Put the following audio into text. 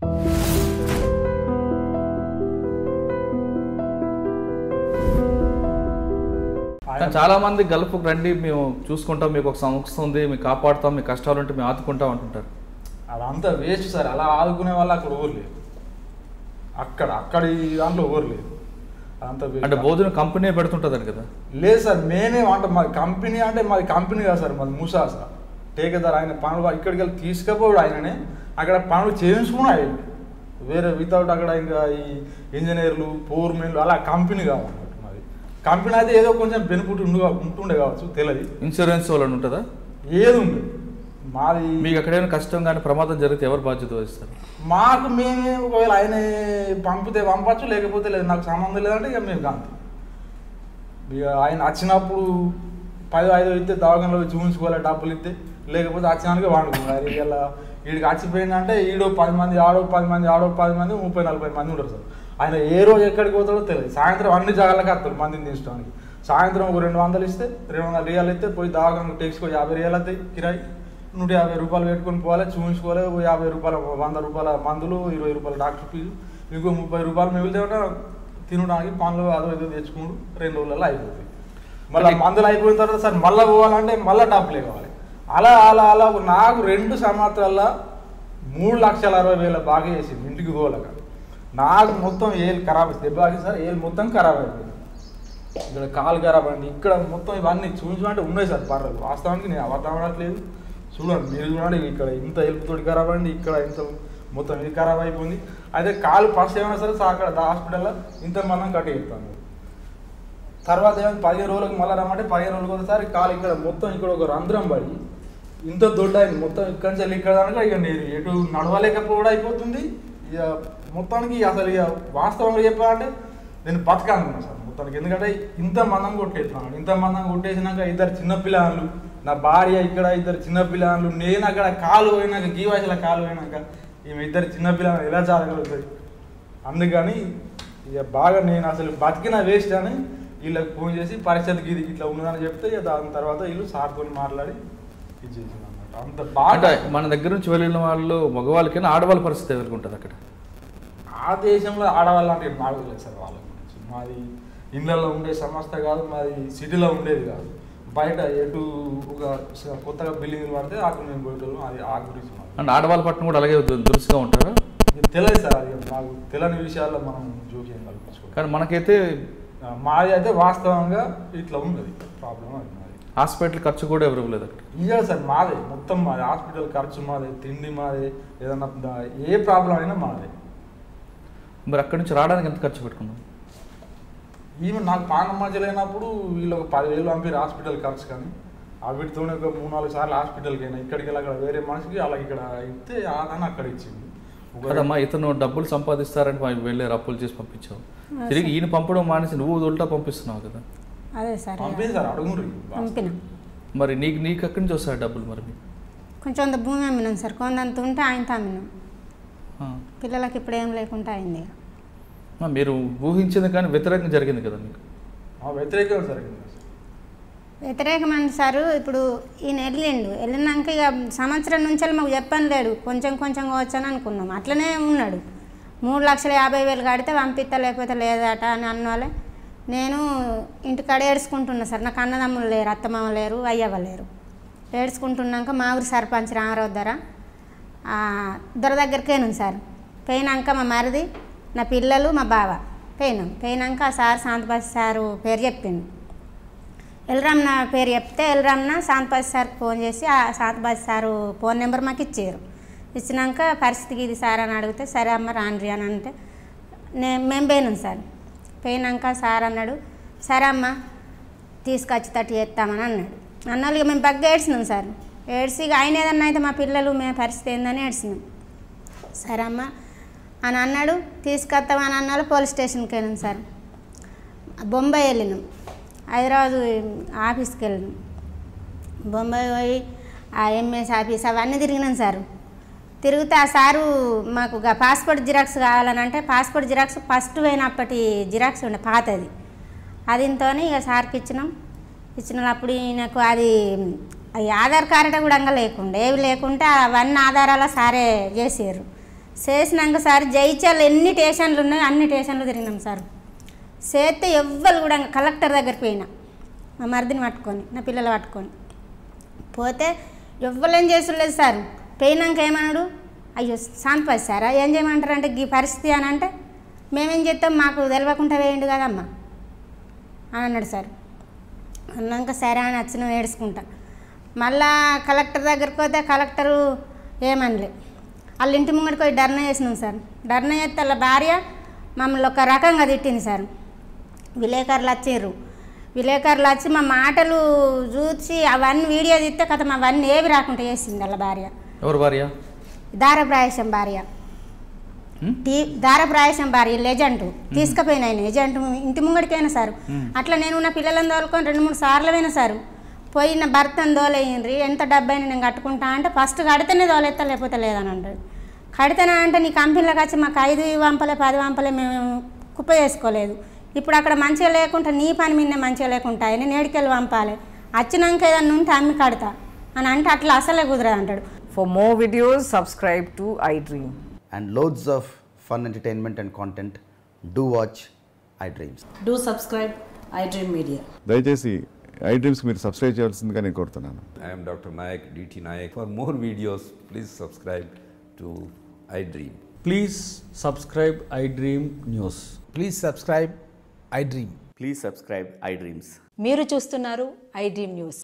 కానీ చాలా మంది గల్ఫ్కి రండి మేము చూసుకుంటాం మీకు ఒక సంస్థ ఉంది మీకు కాపాడుతాం మీ కష్టాలు ఉంటే మేము ఆదుకుంటాం అంటుంటారు అదంతా వేస్ట్ సార్ అలా ఆదుకునే వాళ్ళు అక్కడ ఊరు లేదు అక్కడ అక్కడి దాంట్లో ఊరు లేదు అదంతా waste. అంటే భోజనం కంపెనీ పెడుతుంటుందని కదా లేదు సార్ మేమే అంటే మాది కంపెనీ అంటే మాది కంపెనీ కాదు సార్ మాది మూసా సార్ టేకేదార్ ఆయన పనులు ఇక్కడికి వెళ్ళి తీసుకపోడు ఆయననే అక్కడ పనులు చేయించుకుని ఆయన వేరే వితౌట్ అక్కడ ఇంకా ఈ ఇంజనీర్లు పోర్మెన్లు అలా కంపెనీ కావాలన్నమాట మాది కంపెనీ అయితే ఏదో కొంచెం బెనిఫిట్ ఉండు ఉంటుండే కావచ్చు తెలియదు ఇన్సూరెన్స్ వాళ్ళని ఉంటుందా ఏది ఉంది మాది మీకు ఎక్కడైనా కష్టం కానీ ప్రమాదం జరిగితే ఎవరు బాధ్యత వహిస్తారు మాకు మేమే ఒకవేళ ఆయన పంపితే పంపచ్చు లేకపోతే లేదు నాకు సంబంధం లేదంటే ఇక మేము కాదు ఇక ఆయన వచ్చినప్పుడు పది ఐదు ఇస్తే దవాఖానలో పోయి చూపించుకోవాలి డబ్బులు ఇస్తే లేకపోతే వచ్చినానికి వాడుకోవాలి ఇలా వీడికి వచ్చిపోయిందంటే ఈడో పది మంది ఆడో పది మంది ఆడో పది మంది ముప్పై నలభై మంది ఉంటారు సార్ ఆయన ఏ రోజు ఎక్కడికి పోతాడో తెలియదు సాయంత్రం అన్ని జాగాలకు వస్తారు మందిని తీసుకోవడానికి సాయంత్రం ఒక రెండు వందలు ఇస్తే రెండు వందల రియాలు ఇస్తే పోయి దవాఖానకు టెక్స్కో యాభై రియాలు అవుతాయి కిరాయి నూట యాభై రూపాయలు పెట్టుకొని పోవాలి చూపించుకోవాలి ఓ యాభై రూపాయల వంద రూపాయల మందులు ఇరవై రూపాయల డాక్టర్ ఫీజు ఇంకో ముప్పై రూపాయలు మిగిలితే ఉంటే తినడానికి పనులు అదో ఏదో తెచ్చుకుంటూ రెండు రోజులలో అయిపోతాయి మళ్ళీ మందులు అయిపోయిన తర్వాత సార్ మళ్ళీ పోవాలంటే మళ్ళీ డబ్బులే కావాలి అలా అలా అలా ఒక నాకు రెండు సంవత్సరాల మూడు లక్షల అరవై వేల బాగా చేసింది ఇంటికి పోలేక నాకు మొత్తం ఏళ్ళు ఖరాబ్ అయింది దెబ్బ తాకింది సార్ ఏళ్ళు మొత్తం ఖరాబ్ అయిపోయింది ఇక్కడ కాలు ఖరాబ్ అయింది ఇక్కడ మొత్తం ఇవన్నీ చూపించమంటే ఉన్నాయి సార్ పర్లేదు వాస్తవానికి నేను అబద్ధం ఆడట్లేదు చూడండి మీరు చూడండి ఇక్కడ ఇంత ఎలుపుతోటి ఖరాబ్ అయింది ఇక్కడ ఇంత మొత్తం ఇది ఖరాబ్ అయిపోయింది అయితే కాలు ఫస్ట్ ఏమైనా సరే సార్ అక్కడ హాస్పిటల్లో ఇంత మనం కట్టి చెప్తాను తర్వాత ఏమైంది పదిహేను రోజులకు మళ్ళీ రమ్మంటే పదిహేను రోజులకు ఒకసారి కాలు ఇక్కడ మొత్తం ఇక్కడ ఒక రంధ్రం పడి ఇంత దొడ్డ అయింది మొత్తం ఇక్కడ నుంచి వెళ్ళి ఇక్కడ దాకా ఇక నేను ఎటు నడవలేకపోవడం అయిపోతుంది ఇక మొత్తానికి అసలు ఇక వాస్తవంగా చెప్పాలంటే నేను బతకాలనుకున్నాను సార్ మొత్తానికి ఎందుకంటే ఇంత మందం కొట్టేస్తున్నాను ఇంత మందం కొట్టేసినాక ఇద్దరు చిన్నపిల్లలు నా భార్య ఇక్కడ ఇద్దరు చిన్నపిల్లలు నేను అక్కడ కాలు పోయినాక గీ వయసులో కాలు పోయినాక ఈమె ఇద్దరు చిన్నపిల్లలు ఎలా జరగలుగుతాయి అందుకని ఇక బాగా నేను అసలు బతికిన వేస్ట్ అని వీళ్ళకి ఫోన్ చేసి పరిస్థితికి ఇది ఇట్లా ఉన్నదని చెప్తే ఇక దాని తర్వాత వీళ్ళు సార్తో మాట్లాడి ఇది చేసింది అనమాట అంత అంటే బాగా మన దగ్గర నుంచి వెళ్ళిన వాళ్ళు మగవాళ్ళకైనా ఆడవాళ్ళ పరిస్థితి ఎవరికి ఉంటుంది అక్కడ ఆ దేశంలో ఆడవాళ్ళు అంటే నాకు తెలియదు సార్ వాళ్ళ గురించి మాది ఇళ్ళల్లో ఉండే సంస్థ కాదు మాది సిటీలో ఉండేది కాదు బయట ఎటు ఒక స- కొత్తగా బిల్డింగ్లు పడితే అక్కడ మేము పోయేటోళ్ళం అది ఆ గురించి మాకు. అంటే ఆడవాళ్ళ పట్ల కూడా అలాగే దు- దురుసుగా ఉంటారా ఇది తెలియదు సార్ అది మాకు తెలియని విషయాల్లో మనం జోక్యం కల్పించుకోవాలి కానీ మనకైతే మాది అయితే వాస్తవంగా ఇట్లా ఉన్నది ప్రాబ్లం అది మాది హాస్పిటల్ ఖర్చు కూడా ఎవరు ఇవ్వలేదు అక్కడ ఇయ్యాలి సార్ మాదే మొత్తం మాది హాస్పిటల్ ఖర్చు మాదే తిండి మాదే ఏదన్నా దా- ఏ ప్రాబ్లం అయినా మాదే మరి అక్కడి నుంచి రావడానికి ఎంత ఖర్చు పెట్టుకున్నాం ఈవెన్ నాకు పానం మధ్య లేనప్పుడు వీళ్ళు ఒక పదివేలు పంపారు హాస్పిటల్ ఖర్చు కానీ ఆ వీటితోనే ఒక మూడు నాలుగు సార్లు హాస్పిటల్కి అయినా ఇక్కడికి వెళ్ళి అక్కడ వేరే మనిషికి అలా ఇక్కడ ఇస్తే ఆదాన్ని అక్కడ ఇచ్చింది ఒక- కదమ్మా ఇతను డబ్బులు సంపాదిస్తారని మా- వెళ్ళారు అప్పులు చేసి పంపించావు తిరిగి ఈయన పంపడం మానేసి నువ్వు ఉల్టా పంపిస్తున్నావు కదా అదే సార్ పంపింది సార్ అడుగుండ్రి పంపినాం మరి నీకు నీకు ఎక్కడి నుంచి వస్తాయి డబ్బులు మరి మీకు? కొంచెం అంత భూమి అమ్మినాం సార్ కొందంత ఉంటే ఆయనతో అమ్మినాం ఆ. పిల్లలకి ఇప్పుడు ఏం లేకుండా అయింది ఇక. ఆ, మీరు ఊహించింది కానీ వ్యతిరేకంగా జరిగింది కదా మీకు ఆ వ్యతిరేకం సార్ వ్యతిరేకమైన సార్ ఇప్పుడు ఈయన వెళ్ళిండు వెళ్ళినాక ఇక సంవత్సరం నుంచి మాకు చెప్పని లేడు కొంచెం కొంచెం వచ్చని అనుకున్నాం అట్లనే ఉన్నాడు మూడు లక్షల యాభై వేలు కడితే పంపిస్తా లేకపోతే లేదట అని అన్న వాళ్ళే నేను ఇంటికాడ ఏడ్చుకుంటున్నా సార్ నాకు అన్నదమ్ములు లేరు అత్తమామ లేరు అయ్యవ్వ లేరు ఏడ్చుకుంటున్నాక మా ఊరి సర్పంచ్ రామారావు ధర దొర దగ్గరికేను సార్ పోయినాక మా మరిది నా పిల్లలు మా బావ పోయినాం పోయినాక ఆ సార్ శాంతపతి సారు పేరు చెప్పిండు ఎల్రామ్న పేరు చెప్తే ఎల్రామ్న శాంతపతి సార్కి ఫోన్ చేసి ఆ శాంతపతి సారు ఫోన్ నెంబర్ మాకు ఇచ్చారు ఇచ్చినాక పరిస్థితికి ఇది సార్ అని అడిగితే సరే అమ్మ రాండ్రి అని అంటే నేను మేము పోయినాం సార్ పోయినాక సార్ అన్నాడు సరే అమ్మ తీసుకొచ్చి తట్టు చేస్తామని అన్నాడు అన్నాళ్ళు ఇక మేము బగ్గ ఏడ్చినాం సార్ ఏడ్చి ఇక ఆయన ఏదన్నా అయితే మా పిల్లలు మేము పరిస్థితి ఏందని ఏడ్చినాం సరే అమ్మ అని అన్నాడు తీసుకొస్తామని అన్నాడు పోలీస్ స్టేషన్కి వెళ్ళాం సార్ బొంబాయి వెళ్ళినాం హైదరాబాద్ ఆఫీస్కి వెళ్ళినాం బొంబాయి పోయి ఆ ఎంఎస్ ఆఫీస్ అవన్నీ తిరిగినాం సార్ తిరిగితే ఆ సారు మాకు గా పాస్పోర్ట్ జిరాక్స్ కావాలని అంటే పాస్పోర్ట్ జిరాక్స్ ఫస్ట్ పోయినప్పటి జిరాక్స్ ఉండే పాతది అది ఇంతోని ఇక సార్కి ఇచ్చినాం ఇచ్చినప్పుడు ఈయనకు అది ఈ ఆధార్ కార్డు కూడా అంగ లేకుండా ఏవి లేకుంటే అవన్నీ ఆధారాల సారే చేసారు చేసినాక సార్ జైచాలు ఎన్ని స్టేషన్లు ఉన్నాయో అన్ని స్టేషన్లు తిరిగినాం సార్ చేస్తే ఎవ్వరు కూడా కలెక్టర్ దగ్గరికి పోయినా మా మరిదిని పట్టుకొని నా పిల్లలు పట్టుకొని పోతే ఎవ్వరేం చేస్తులేదు సార్ పోయినాక ఏమన్నాడు అయ్యో సంపది సారా ఏం చేయమంటారు అంటే ఈ పరిస్థితి అని అంటే మేమేం చేస్తాం మాకు తెలియకుండా వేయండి కదమ్మా అని అన్నాడు సార్ అన్నాక సరే అని వచ్చిన ఏడుచుకుంటా మళ్ళా కలెక్టర్ దగ్గరికి పోతే కలెక్టరు ఏమనలే వాళ్ళ ఇంటి ముంగడికి పోయి ధర్నా చేసినాం సార్ ధర్నా చేస్తే వాళ్ళ భార్య మమ్మల్ని ఒక రకంగా తిట్టింది సార్ విలేకరులు వచ్చిర్రు విలేకరులు వచ్చి మా మాటలు చూసి అవన్నీ వీడియో తీస్తే కథ అవన్నీ ఏవి రాకుండా చేసింది వాళ్ళ భార్య ఎవరు భార్య దారప్రాయసం భార్య హ్మ్? టీ దారప్రాయసం భార్య లెజెంట్ తీసుకుపోయిన ఆయన ఏజెంట్ ఇంటి ముంగడికైనా సార్ అట్లా నేను నా పిల్లలను తోలుకొని రెండు మూడు సార్లు పోయినా సార్ పోయిన భర్తను దోలేయండ్రి ఎంత డబ్బైనా నేను కట్టుకుంటా అంటే ఫస్ట్ కడితేనే దోలెత్తా లేకపోతే లేదని అంటాడు కడితేనే అంటే నీ కంపెనీలోకి వచ్చి మాకు ఐదు వంపలే పది వంపలే మేము కుప్ప చేసుకోలేదు ఇప్పుడు అక్కడ మంచిగా లేకుండా నీ పని మీద మంచిగా లేకుండా ఆయన నేడికెళ్ళి పంపాలి వచ్చినాక ఏదన్నా ఉంటే అమ్మి కడతా అని అంటే అట్లా అసలే కుదరదు అంటాడు For more videos, subscribe to iDream. and loads of fun entertainment and content, do watch iDreams. Do subscribe iDream Media. దయచేసి ఐ డ్రీమ్స్కి మీరు సబ్స్క్రైబ్ చేయాల్సిందిగా నేను కోరుతున్నాను I am Dr. Nayak, DT Nayak. For more videos, please subscribe to iDream. Please subscribe iDream News. Please subscribe iDream. Please subscribe iDreams. మీరు చూస్తున్నారు iDream News.